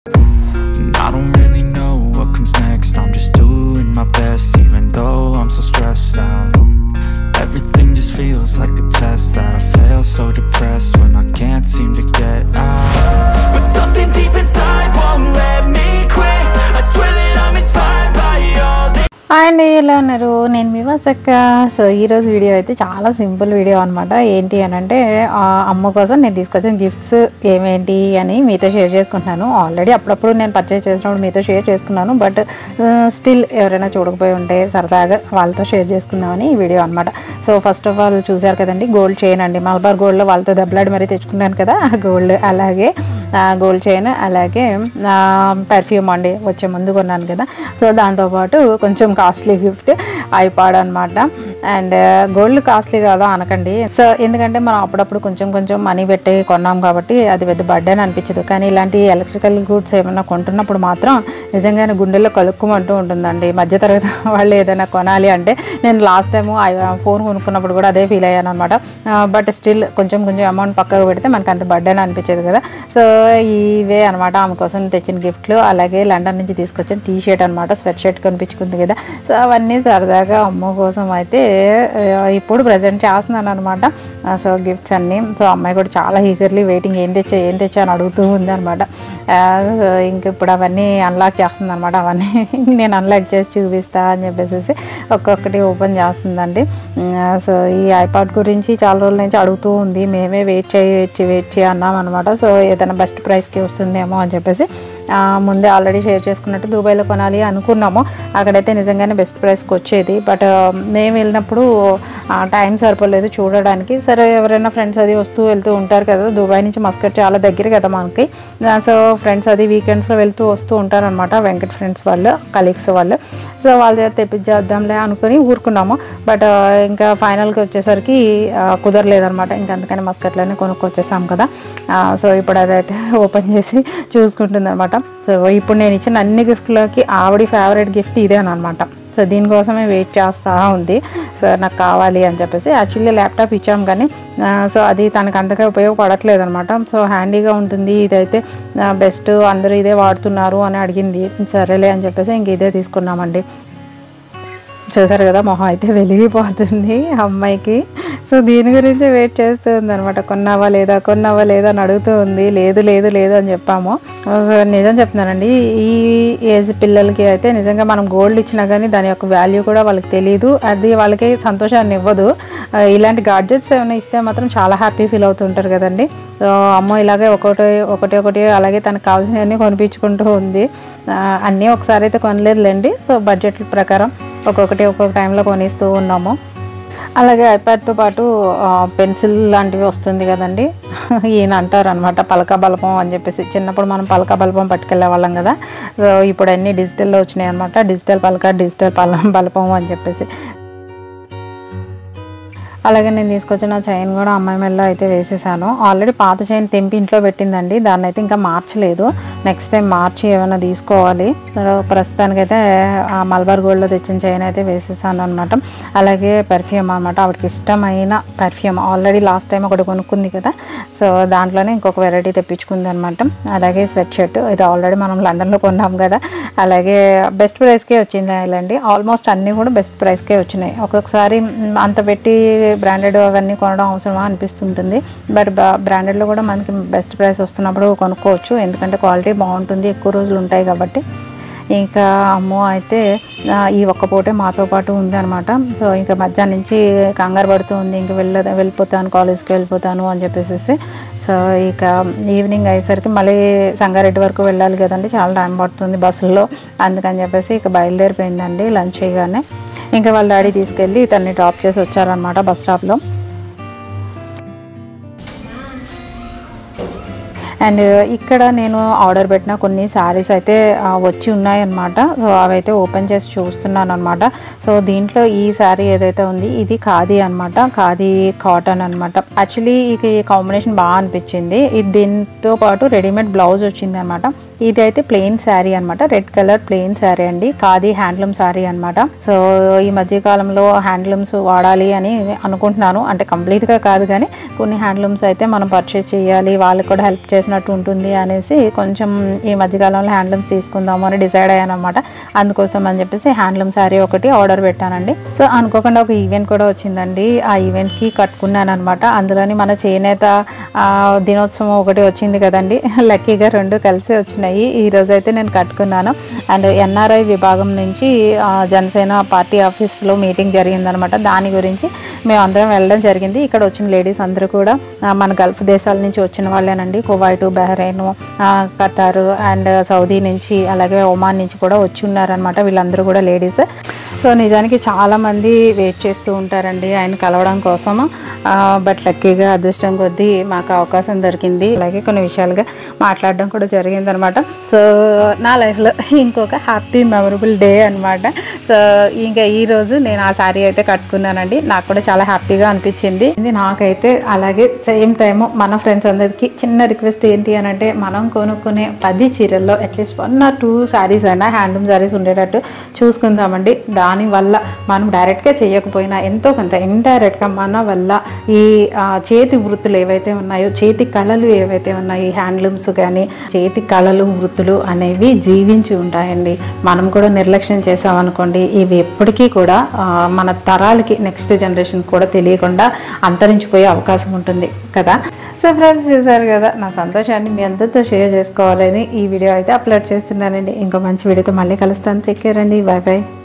And I don't really know what comes next. I'm just doing my best, even though I'm so stressed out. Everything just feels like a test that I fail, so depressed when I can't seem to get out. But something deep inside won't let me quit. I swear that I'm inspired by all this. Hi అండి ఎలా ఉన్నారు నేను మీ వాసక్క so ఈరోజు video అయితే చాలా simple video అనమాట ఏంటి అని అంటే ఆ అమ్మ కోసం నేను తీసుకొచ్చిన గిఫ్ట్స్ ఏమేంటి అని మీతో షేర్ చేసుకుంటున్నాను ఆల్రెడీ అప్పుడప్పుడు నేను పర్చేస్ చేసినప్పుడు మీతో షేర్ చేసుకున్నాను బట్ స్టిల్ ఎవరైనా చూడకపోయి ఉంటే సరదాగా వాళ్ళతో షేర్ చేసుకుందామని ఈ వీడియో అనమాట సో ఫస్ట్ ఆఫ్ ఆల్ చూసారు కదండి గోల్డ్ చైన్ అండి మలబార్ గోల్డ్లో వాళ్ళతో దెబ్బలాడి మరీ తెచ్చుకున్నాను కదా ఆ గోల్డ్ అలాగే గోల్డ్ చైన్ అలాగే పర్ఫ్యూమ్ అండి వచ్చే ముందు కొన్నాను కదా సో దాంతోపాటు కొంచెం కాస్ట్లీ గిఫ్ట్ ఐపాడ్ అనమాట అండ్ గోల్డ్ కాస్ట్లీ కదా అనకండి సో ఎందుకంటే మనం అప్పుడప్పుడు కొంచెం కొంచెం మనీ పెట్టి కొన్నాం కాబట్టి అది పెద్ద బర్త్డే అని అనిపించదు కానీ ఇలాంటి ఎలక్ట్రికల్ గూడ్స్ ఏమైనా కొంటున్నప్పుడు మాత్రం నిజంగానే గుండెల్లో కలుక్కుమంటూ ఉంటుందండి మధ్యతరగతి వాళ్ళు ఏదైనా కొనాలి అంటే నేను లాస్ట్ టైం ఫోన్ కొనుక్కున్నప్పుడు కూడా అదే ఫీల్ అయ్యాను అనమాట బట్ స్టిల్ కొంచెం కొంచెం అమౌంట్ పక్కకు పెడితే మనకు అంత బర్త్డే అని అనిపించేది కదా సో ఇవే అనమాట ఆమె కోసం తెచ్చిన గిఫ్ట్లు అలాగే లండన్ నుంచి తీసుకొచ్చిన టీ షర్ట్ అనమాట స్వెట్ షర్ట్ కనిపించుకుంది కదా సో అవన్నీ సరదాగా అమ్మ కోసం అయితే ఆ, ఇప్పుడు ప్రజెంట్ చేస్తున్నాను అనమాట సో గిఫ్ట్స్ అన్నీ సో అమ్మాయి కూడా చాలా ఈగర్లీ వెయిటింగ్ ఏం తెచ్చా ఏం తెచ్చా అని అడుగుతూ ఉంది అనమాట ఇంక ఇప్పుడు అవన్నీ అన్లాక్ చేస్తుంది అనమాట అవన్నీ నేను అన్లాక్ చేసి చూపిస్తా అని చెప్పేసి ఒక్కొక్కటి ఓపెన్ చేస్తుందండి ఆ, సో ఈ ఐపాడ్ గురించి చాలా రోజుల నుంచి అడుగుతూ ఉంది మేమే వెయిట్ చేయి వెయిట్ చేయి వెయిట్ చేయి అన్నాం అనమాట సో ఏదైనా బెస్ట్ ప్రైస్కి వస్తుందేమో అని చెప్పేసి ఆ, ముందే ఆల్రెడీ షేర్ చేసుకున్నట్టు దుబాయ్లో కొనాలి అనుకున్నాము అక్కడైతే నిజంగానే బెస్ట్ ప్రైస్కి వచ్చేది బట్ మేము వెళ్ళినప్పుడు టైం సరిపోలేదు చూడడానికి సరే ఎవరైనా ఫ్రెండ్స్ అది వస్తూ వెళ్తూ ఉంటారు కదా దుబాయ్ నుంచి మస్కట్ చాలా దగ్గర కదా మనకి ఆ, సో ఫ్రెండ్స్ అది వీకెండ్స్లో వెళ్తూ వస్తూ ఉంటారనమాట వెంకట్ ఫ్రెండ్స్ వాళ్ళు కలీగ్స్ వాళ్ళు సో వాళ్ళ చేత తెప్పించేద్దాంలే అనుకుని ఊరుకున్నాము బట్ ఇంకా ఫైనల్కి వచ్చేసరికి ఆ, కుదరలేదనమాట ఇంకా అందుకని మస్కట్లోనే కొనుక్కొచ్చేసాం కదా ఆ, సో ఇప్పుడు అదైతే ఓపెన్ చేసి చూసుకుంటుంది అనమాట సో ఇప్పుడు నేను ఇచ్చిన అన్ని గిఫ్ట్లోకి ఆవిడ ఫేవరెట్ గిఫ్ట్ ఇదే అనమాట సో దీనికోసమే వెయిట్ చేస్తూ ఉంది సో నాకు కావాలి అని చెప్పేసి యాక్చువల్లీ ల్యాప్టాప్ ఇచ్చాం కానీ ఆ, సో అది తనకు అంతగా ఉపయోగపడట్లేదు అనమాట సో హ్యాండీగా ఉంటుంది ఇదైతే బెస్ట్ అందరూ ఇదే వాడుతున్నారు అని అడిగింది సరేలే అని చెప్పేసి ఇంక ఇదే తీసుకున్నామండి చూసారు కదా మొహం అయితే వెలిగిపోతుంది అమ్మాయికి సో దీని గురించి వెయిట్ చేస్తూ ఉంది అనమాట కొన్నావా లేదా కొన్నావా లేదా అని అడుగుతూ ఉంది లేదు లేదు లేదు అని చెప్పాము సో నిజం చెప్తున్నానండి ఈ ఏజ్ పిల్లలకి అయితే నిజంగా మనం గోల్డ్ ఇచ్చినా కానీ దాని యొక్క వాల్యూ కూడా వాళ్ళకి తెలియదు అది వాళ్ళకి సంతోషాన్ని ఇవ్వదు ఆ, ఇలాంటి గాడ్జెట్స్ ఏమైనా ఇస్తే మాత్రం చాలా హ్యాపీ ఫీల్ అవుతుంటారు కదండి సో అమ్మ ఇలాగే ఒకటి ఒకటి ఒకటి అలాగే తనకు కావాల్సినవన్నీ కొనిపించుకుంటూ ఉంది ఆ, అన్నీ ఒకసారి అయితే కొనలేదులేండి సో బడ్జెట్ ప్రకారం ఒక్కొక్కటి ఒక్కొక్క టైంలో కొనిస్తూ ఉన్నాము అలాగే ఐప్యాడ్తో పాటు పెన్సిల్ లాంటివి వస్తుంది కదండి ఈయన అంటారు అనమాట పలక బలపం అని చెప్పేసి చిన్నప్పుడు మనం పలక బలపం పట్టుకెళ్ళే వాళ్ళం కదా సో ఇప్పుడు అన్నీ డిజిటల్లో వచ్చినాయి అనమాట డిజిటల్ పలక డిజిటల్ పల బలపం అని చెప్పేసి అలాగే నేను తీసుకొచ్చిన చైన్ కూడా అమ్మాయి మెడలో అయితే వేసేసాను ఆల్రెడీ పాత చైన్ తెంపి ఇంట్లో పెట్టిందండి దాన్ని అయితే ఇంకా మార్చలేదు నెక్స్ట్ టైం మార్చి ఏమైనా తీసుకోవాలి సో ప్రస్తుతానికైతే ఆ మల్బార్ గోల్డ్లో తెచ్చిన చైన్ అయితే వేసేసాను అనమాట అలాగే పెర్ఫ్యూమ్ అనమాట ఆవిడకి ఇష్టమైన పెర్ఫ్యూమ్ ఆల్రెడీ లాస్ట్ టైం ఒకటి కొనుక్కుంది కదా సో దాంట్లోనే ఇంకొక వెరైటీ తెప్పించుకుంది అనమాట అలాగే స్వెట్ షర్ట్ ఇది ఆల్రెడీ మనం లండన్లో కొన్నాం కదా అలాగే బెస్ట్ ప్రైస్కే వచ్చింది ఇలాంటి ఆల్మోస్ట్ అన్నీ కూడా బెస్ట్ ప్రైస్కే వచ్చినాయి ఒక్కొక్కసారి మ్, అంత పెట్టి బ్రాండెడ్ అవన్నీ కొనడం అవసరమా అనిపిస్తుంటుంది బట్ బ్రాండెడ్లో కూడా మనకి బెస్ట్ ప్రైస్ వస్తున్నప్పుడు కొనుక్కోవచ్చు ఎందుకంటే క్వాలిటీ బాగుంటుంది ఎక్కువ రోజులు ఉంటాయి కాబట్టి ఇంకా అమ్మో అయితే ఆ, ఈ ఒక్క పూటే మాతో పాటు ఉంది అనమాట సో ఇంకా మధ్యాహ్నం నుంచి కంగారు పడుతూ ఉంది ఇంక వెళ్ళ వెళ్ళిపోతాను కాలేజ్కి వెళ్ళిపోతాను అని చెప్పేసి సో ఇక ఈవినింగ్ అయ్యేసరికి మళ్ళీ సంగారెడ్డి వరకు వెళ్ళాలి కదండి చాలా టైం పడుతుంది బస్సుల్లో అందుకని చెప్పేసి ఇక బయలుదేరిపోయిందండి లంచ్ చేయగానే ఇంకా వాళ్ళ డాడీ తీసుకెళ్ళి తన్ని డ్రాప్ చేసి వచ్చారనమాట బస్ స్టాప్లో అండ్ ఇక్కడ నేను ఆర్డర్ పెట్టిన కొన్ని శారీస్ అయితే ఆ, వచ్చి ఉన్నాయన్నమాట సో అవైతే ఓపెన్ చేసి చూస్తున్నాను అనమాట సో దీంట్లో ఈ శారీ ఏదైతే ఉంది ఇది ఖాదీ అనమాట ఖాదీ కాటన్ అనమాట యాక్చువల్లీ ఈ కాంబినేషన్ బాగా అనిపించింది ఇది దీంతో పాటు రెడీమేడ్ బ్లౌజ్ వచ్చింది అనమాట ఇది అయితే ప్లెయిన్ శారీ అనమాట రెడ్ కలర్ ప్లెయిన్ శారీ అండి ఖాదీ హ్యాండ్లూమ్ శారీ అనమాట సో ఈ మధ్య కాలంలో హ్యాండ్లూమ్స్ వాడాలి అని అనుకుంటున్నాను అంటే కంప్లీట్గా కాదు కానీ కొన్ని హ్యాండ్లూమ్స్ అయితే మనం పర్చేస్ చేయాలి వాళ్ళకి కూడా హెల్ప్ చేసినట్టు ఉంటుంది అనేసి కొంచెం ఈ మధ్యకాలంలో హ్యాండ్లూమ్స్ తీసుకుందాము అని డిసైడ్ అయ్యాను అనమాట అందుకోసం అని చెప్పేసి హ్యాండ్లూమ్ శారీ ఒకటి ఆర్డర్ పెట్టానండి సో అనుకోకుండా ఒక ఈవెంట్ కూడా వచ్చిందండి ఆ ఈవెంట్కి కట్టుకున్నాను అనమాట అందులోని మన చేనేత ఆ, దినోత్సవం ఒకటి వచ్చింది కదండి లక్కీగా రెండు కలిసి వచ్చినాయి ఈ రోజు అయితే నేను కట్టుకున్నాను అండ్ ఎన్ఆర్ఐ విభాగం నుంచి ఆ, జనసేన పార్టీ ఆఫీస్లో మీటింగ్ జరిగిందనమాట దాని గురించి మేము అందరం వెళ్ళడం జరిగింది ఇక్కడ వచ్చిన లేడీస్ అందరూ కూడా ఆ, మన గల్ఫ్ దేశాల నుంచి వచ్చిన వాళ్ళేనండి కువైట్ బహ్రెయిన్ ఆ, ఖతార్ అండ్ సౌదీ నుంచి అలాగే ఒమాన్ నుంచి కూడా వచ్చి ఉన్నారనమాట వీళ్ళందరూ కూడా లేడీస్ సో నిజానికి చాలామంది వెయిట్ చేస్తూ ఉంటారండి ఆయన కలవడం కోసము ఆ, బట్ లక్కీగా అదృష్టం కొద్దీ మాకు అవకాశం దొరికింది అలాగే కొన్ని విషయాలుగా మాట్లాడడం కూడా జరిగిందనమాట సో నా లైఫ్లో ఇంకొక హ్యాపీ మెమరబుల్ డే అనమాట సో ఇంకా ఈ రోజు నేను ఆ శారీ అయితే కట్టుకున్నానండి నాకు కూడా చాలా హ్యాపీగా అనిపించింది ఇది నాకైతే అలాగే సేమ్ టైం మన ఫ్రెండ్స్ అందరికీ చిన్న రిక్వెస్ట్ ఏంటి అని అంటే మనం కొనుక్కునే పది చీరల్లో at least one or two saris అయినా హ్యాండ్లూమ్ శారీస్ ఉండేటట్టు చూసుకుందామండి దానివల్ల మనం డైరెక్ట్గా చేయకపోయినా ఎంతో కొంత ఇండైరెక్ట్గా మన వల్ల ఈ ఆ, చేతి వృత్తులు ఏవైతే ఉన్నాయో చేతి కళలు ఏవైతే ఉన్నాయో ఈ హ్యాండ్లూమ్స్ కానీ చేతి కళలు వృత్తులు అనేవి జీవించి ఉంటాయండి మనం కూడా నిర్లక్ష్యం చేసామనుకోండి ఇవి ఎప్పటికీ కూడా ఆ, మన తరాలకి నెక్స్ట్ జనరేషన్ కూడా తెలియకుండా అంతరించిపోయే అవకాశం ఉంటుంది కదా సో ఫ్రెండ్స్ చూసారు కదా నా సంతోషాన్ని మీ అందరితో షేర్ చేసుకోవాలని ఈ వీడియో అయితే అప్లోడ్ చేస్తున్నానండి ఇంకో మంచి వీడియోతో మళ్ళీ కలుస్తాను చెక్ కేర్ అండి బాయ్ బాయ్